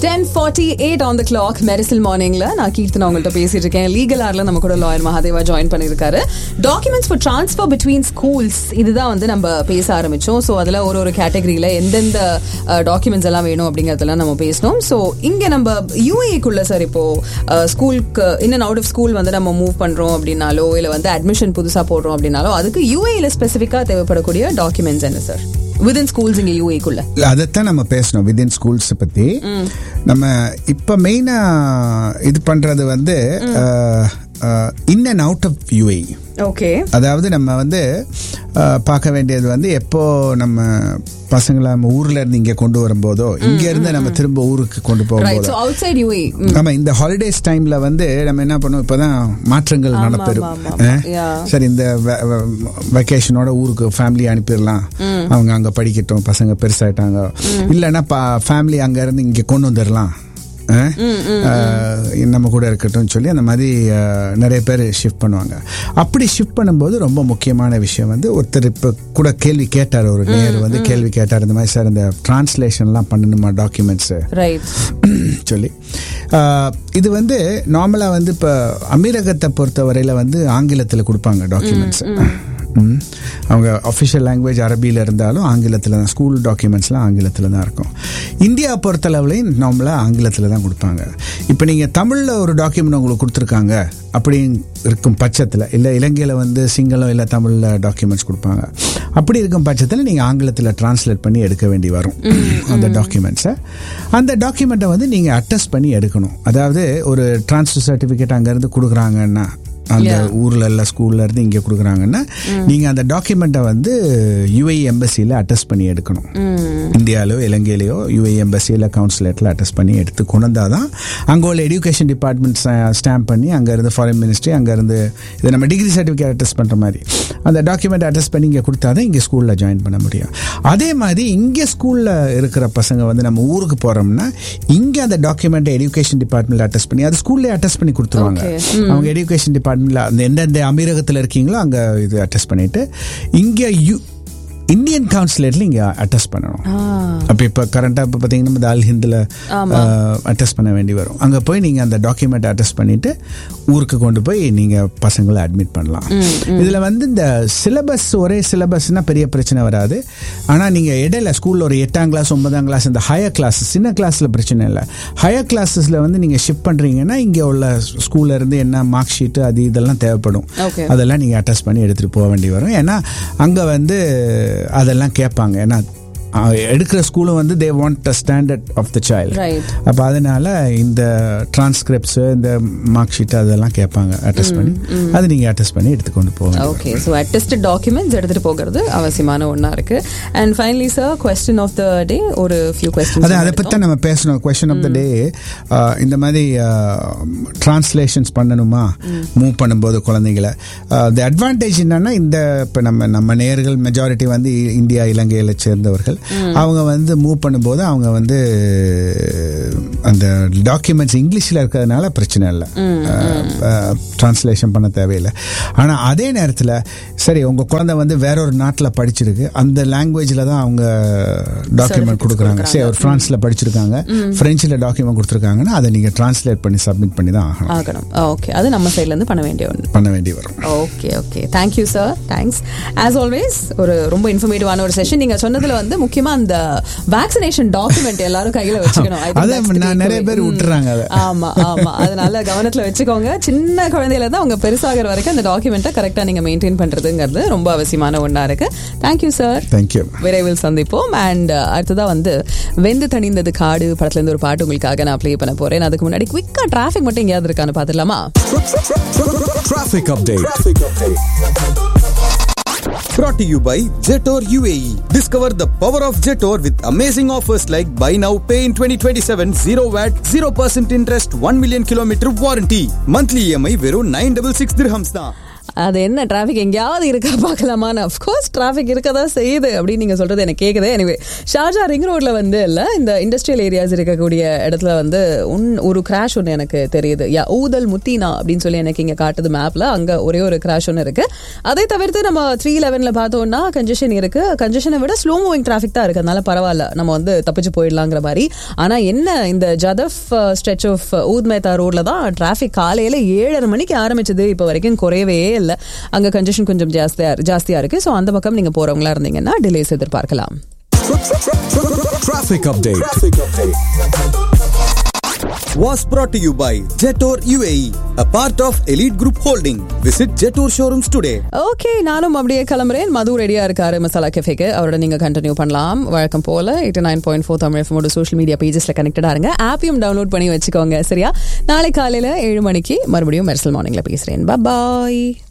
Ten forty eight on the clock மெரிசல் மார்னிங்ல நான் கீர்த்தனா உங்கள்கிட்ட பேசிட்டு இருக்கேன் லீகல் ஆர்ல நம்ம கூட லாயர் மகாதேவா ஜாயின் பண்ணிருக்காரு documents for transfer between schools இதுதான் வந்து நம்ம பேச ஆரம்பிச்சோம் ஸோ அதுல ஒரு ஒரு கேட்டகரியில எந்தெந்த டாக்குமெண்ட்ஸ் எல்லாம் வேணும் அப்படிங்கறதெல்லாம் நம்ம பேசணும் ஸோ இங்க நம்ம யூஏக்குள்ள சார் இப்போ ஸ்கூலுக்கு in and out of school வந்து நம்ம மூவ் பண்றோம் அப்படின்னாலோ இல்ல வந்து அட்மிஷன் புதுசா போடுறோம் அப்படின்னாலோ அதுக்கு யூஏல ஸ்பெசிஃபிக்கா தேவைப்படக்கூடிய டாக்குமெண்ட்ஸ் என்ன சார் விதின் ஸ்கூல்ஸ் இங்க யூஏக்குள்ள இல்ல, அதைத்தான் நம்ம பேசணும் வித்தின் ஸ்கூல்ஸ் பத்தி நம்ம இப்ப மெயினா இது பண்றது வந்து in and out of UA okay அதாவது நம்ம வந்து அஹ், பார்க்க வேண்டியது வந்து எப்போ நம்ம பசங்களை நம்ம ஊர்ல இருந்து இங்க கொண்டு வரும்போதோ இங்க இருந்து நம்ம திரும்ப ஊருக்கு கொண்டு ரைட் போகும்போதோ ஸோ அவுட் சைட் யூஏ ஆமா இந்த ஹாலிடேஸ் டைம்ல வந்து நம்ம என்ன பண்ணுவோம் இப்பதான் மாற்றங்கள் ஆமா, நடப்பெறும் ஆமா, ஆமா. அஹ்? Yeah. சரி இந்த வெக்கேஷனோட ஊருக்கு ஃபேமிலி அனுப்பிடலாம் அவங்க அங்க படிக்கட்டும் பசங்க பெருசாயிட்டாங்க இல்லைன்னா ஃபேமிலி அங்க இருந்து இங்க கொண்டு வந்துடலாம் அஹ்? அஹ், நம்ம கூட இருக்கட்டும் சொல்லி அந்த மாதிரி அஹ், நிறைய பேர் ஷிஃப்ட் பண்ணுவாங்க அப்படி ஷிஃப்ட் பண்ணும்போது ரொம்ப முக்கியமான விஷயம் வந்து ஒருத்தர் இப்போ கூட கேள்வி கேட்டார் ஒரு நேர் வந்து கேள்வி கேட்டார் இந்த மாதிரி சார் இந்த டிரான்ஸ்லேஷன்லாம் பண்ணணுமா டாக்குமெண்ட்ஸு ரைட் சொல்லி ஆஹ், இது வந்து நார்மலாக வந்து இப்போ அமீரகத்தை பொறுத்தவரையில் வந்து ஆங்கிலத்தில் கொடுப்பாங்க டாக்குமெண்ட்ஸ் அவங்க அஃபிஷியல் லாங்குவேஜ் அரபியில் இருந்தாலும் ஆங்கிலத்தில் தான் ஸ்கூல் டாக்குமெண்ட்ஸ்லாம் ஆங்கிலத்தில் தான் இருக்கும் இந்தியா பொறுத்தளவுலையும் நார்மலாக ஆங்கிலத்தில் தான் கொடுப்பாங்க இப்போ நீங்கள் தமிழில் ஒரு டாக்குமெண்ட் உங்களுக்கு கொடுத்துருக்காங்க அப்படி இருக்கும் பட்சத்தில் இல்லை இலங்கையில் வந்து சிங்களம் இல்லை தமிழில் டாக்குமெண்ட்ஸ் கொடுப்பாங்க அப்படி இருக்கும் பட்சத்தில் நீங்கள் ஆங்கிலத்தில் டிரான்ஸ்லேட் பண்ணி எடுக்க வேண்டி வரும் அந்த டாக்குமெண்ட்ஸை அந்த டாக்குமெண்ட்டை வந்து நீங்கள் அட்டஸ்ட் பண்ணி எடுக்கணும் அதாவது ஒரு டிரான்ஸ்ஃபர் சர்டிஃபிகேட் அங்கேருந்து கொடுக்குறாங்கன்னா அந்த ஊர்ல இல்ல ஸ்கூல்ல இருந்து இங்க கொடுக்குறாங்கன்னா நீங்க அந்த டாக்குமெண்ட்டை வந்து யுஏ எம்பசியில் அட்டஸ்ட் பண்ணி எடுக்கணும் இந்தியாலோ இலங்கையிலயோ யுஏ எம்பசியில் கவுன்சிலேட்டில் அட்டஸ்ட் பண்ணி எடுத்து கொண்டு வந்தால் தான் அங்கே உள்ள எஜுகேஷன் டிபார்ட்மெண்ட் ஸ்டாம்ப் பண்ணி அங்கே இருந்து ஃபாரின் மினிஸ்ட்ரி அங்கே இருந்து இது நம்ம டிகிரி சர்டிஃபிகேட் அட்டஸ்ட் பண்ணுற மாதிரி அந்த டாக்குமெண்ட் அட்டஸ்ட் பண்ணி இங்கே கொடுத்தா தான் இங்கே ஸ்கூலில் ஜாயின் பண்ண முடியும் அதே மாதிரி இங்கே ஸ்கூலில் இருக்கிற பசங்க வந்து நம்ம ஊருக்கு போகிறோம்னா இங்கே அந்த டாக்குமெண்ட்டை எஜுகேஷன் டிபார்ட்மெண்ட்டில் அட்டஸ்ட் பண்ணி அது ஸ்கூல்லே அட்டஸ்ட் பண்ணி கொடுத்துருவாங்க Okay. அவங்க எஜுகேஷன் டிபார்ட்மெண்ட்ல அந்த எந்தெந்த அமீரகத்தில் இருக்கீங்களோ அங்கே இது அட்டஸ்ட் பண்ணிட்டு இங்கே யூ இந்தியன் கவுன்சிலேட்ல இங்கே அட்டஸ்ட் பண்ணணும் அப்போ இப்போ கரண்டாக இப்போ பார்த்தீங்கன்னா இந்த அல் ஹிந்தில் அட்டஸ்ட் பண்ண வேண்டி வரும் அங்கே போய் நீங்கள் அந்த டாக்குமெண்ட் அட்டஸ்ட் பண்ணிட்டு ஊருக்கு கொண்டு போய் நீங்கள் பசங்களை அட்மிட் பண்ணலாம் இதில் வந்து இந்த சிலபஸ் ஒரே சிலபஸ்னா பெரிய பிரச்சனை வராது ஆனால் நீங்கள் இடையில ஸ்கூலில் ஒரு எட்டாம் கிளாஸ் ஒன்பதாம் கிளாஸ் இந்த ஹையர் கிளாஸ் சின்ன கிளாஸில் பிரச்சனை இல்லை ஹையர் கிளாஸஸில் வந்து நீங்கள் ஷிஃப்ட் பண்ணுறீங்கன்னா இங்கே உள்ள ஸ்கூல்ல இருந்து என்ன மார்க் ஷீட்டு அது இதெல்லாம் தேவைப்படும் Okay. அதெல்லாம் நீங்கள் அட்டஸ்ட் பண்ணி எடுத்துகிட்டு போக வேண்டி வரும் ஏன்னா அங்கே வந்து அதெல்லாம் கேட்பாங்க ஏன்னா அஹ், எடுக்கிற ஸ்கூலும் வந்து they want a standard of the child right அப்போ அதனால இந்த டிரான்ஸ்கிரிப்ட்ஸ் இந்த மார்க் ஷீட் அதெல்லாம் கேட்பாங்க அட்டஸ்ட் பண்ணி அது நீங்கள் அட்டஸ்ட் பண்ணி எடுத்துக்கொண்டு போங்க ஓகே ஸோ அட்டஸ்டட் டாக்குமெண்ட்ஸ் எடுத்துட்டு போகிறது அவசியமான ஒன்றா இருக்கு and finally sir question of the day ஒரு ஃபியூ கொஸ்டின் அதான் அதை பற்றி தான் நம்ம பேசணும் கொஷின் ஆஃப் த டே இந்த மாதிரி டிரான்ஸ்லேஷன்ஸ் பண்ணணுமா மூவ் பண்ணும்போது குழந்தைகளை த அட்வான்டேஜ் என்னன்னா இந்த இப்போ நம்ம நம்ம நேர்கள் மெஜாரிட்டி வந்து இ- இந்தியா இலங்கையில் சேர்ந்தவர்கள் அவங்க வந்து மூவ் பண்ணும்போது அவங்க வந்து அந்த டாக்குமெண்ட்ஸ் இங்கிலீஷில் இருக்கிறதுனால பிரச்சனை இல்லை டிரான்ஸ்லேஷன் பண்ண தேவையில்லை ஆனால் அதே நேரத்தில் சரி உங்கள் குழந்தை வந்து வேற ஒரு நாட்டில் படிச்சிருக்கு அந்த லாங்குவேஜில் தான் அவங்க டாக்குமெண்ட் கொடுக்குறாங்க சரி ஒரு ஃப்ரான்ஸில் படிச்சிருக்காங்க ஃப்ரெஞ்சில் டாக்குமெண்ட் கொடுத்துருக்காங்கன்னா அதை நீங்கள் டிரான்ஸ்லேட் பண்ணி சப்மிட் பண்ணி தான் ஆகணும் ஆகணும் ஓகே அது நம்ம சைட்ல இருந்து பண்ண வேண்டிய ஒன்று பண்ண வேண்டி வரும் okay okay thank you sir thanks as always ஒரு ரொம்ப இன்ஃபர்மேட்டிவான ஒரு செஷன் நீங்க சொன்னதுல வந்து முக்கியமா அந்த வேக்சினேஷன் டாக்குமெண்ட் எல்லாரும் கையில வச்சுக்கணும் I think அதை that's the நான் நிறைய takeaway. பேர் ம். விட்டுறாங்க அதை. ஆமா ஆமா அதனால கவனத்துல வச்சுக்கோங்க சின்ன குழந்தையில இருந்து அவங்க பெருசாகிற வரைக்கும் அந்த டாக்குமெண்ட்டை கரெக்டா நீங்க மெயின்டைன் பண்றதுங்கிறது ரொம்ப அவசியமான ஒண்ணா இருக்கு தேங்க்யூ சார் தேங்க்யூ விரைவில் சந்திப்போம் அண்ட் அடுத்ததா வந்து வெந்து தணிந்தது காடு படத்துல இருந்து ஒரு பாட்டு உங்களுக்காக நான் ப்ளே பண்ண போறேன் அதுக்கு முன்னாடி குவிக்கா டிராஃபிக் மட்டும் எங்கேயாவது இருக்கான்னு பாத்துடலாமா Traffic update. Brought to you by Jetor UAE. Discover the power of Jetor with amazing offers like buy now, pay in 2027, 0 VAT, 0% interest, 1 million kilometer warranty. Monthly EMI வெறும் 966 dirhams தான் அது என்ன டிராஃபிக் எங்கேயாவது இருக்கா பார்க்கலாமான்னு of course traffic இருக்க தான் செய்யுது அப்படின்னு நீங்கள் சொல்கிறது எனக்கு கேட்குது எனிவே ஷார்ஜா ரிங் ரோட்ல வந்து இல்லை இந்த இண்டஸ்ட்ரியல் ஏரியாஸ் இருக்கக்கூடிய இடத்துல வந்து உன் ஒரு கிராஷ் ஒன்று எனக்கு தெரியுது யா ஊதல் முத்தினா அப்படின்னு சொல்லி எனக்கு இங்கே காட்டுது மேப்பில் அங்கே ஒரே ஒரு கிராஷ் ஒன்று இருக்குது அதை தவிர்த்து நம்ம த்ரீ லெவனில் பார்த்தோம்னா கன்ஜெஷன் இருக்குது கன்ஜெஷனை விட ஸ்லோ மூவிங் டிராஃபிக் தான் இருக்குது அதனால பரவாயில்ல நம்ம வந்து தப்பிச்சு போயிடலாங்கிற மாதிரி ஆனால் என்ன இந்த ஜதஃப் ஸ்ட்ரெச் ஆஃப் ஊத் மேத்தா ரோட்ல தான் டிராஃபிக் காலையில் ஏழரை மணிக்கு ஆரம்பிச்சது இப்போ வரைக்கும் குறையவே இல்லை அங்கே கன்ஜெஷன் கொஞ்சம் ஜாஸ்தியாக ஜாஸ்தியாக இருக்குது ஸோ அந்த பக்கம் நீங்கள் போகிறவங்களா இருந்தீங்கன்னா டிலேஸ் எதிர்பார்க்கலாம் Traffic update. Was brought to you by Jetor UAE, a part of Elite Group Holding. Visit Jetor showrooms today. Okay நானும் அப்படியே கிளம்புறேன் மது ரெடியா இருக்காரு மசாலா கெஃபேக்கு அவரோட நீங்க கண்டினியூ பண்ணலாம் வழக்கம் போல eighty nine point four Tamil எஃப்எமோட சோஷியல் மீடியா பேஜஸ்ல கனெக்டடா இருங்க ஆப்பையும் டவுன்லோட் பண்ணி வச்சுக்கோங்க சரியா நாளை காலையில ஏழு மணிக்கு மறுபடியும் மெர்சல் மார்னிங்ல பேசுறேன் பாய்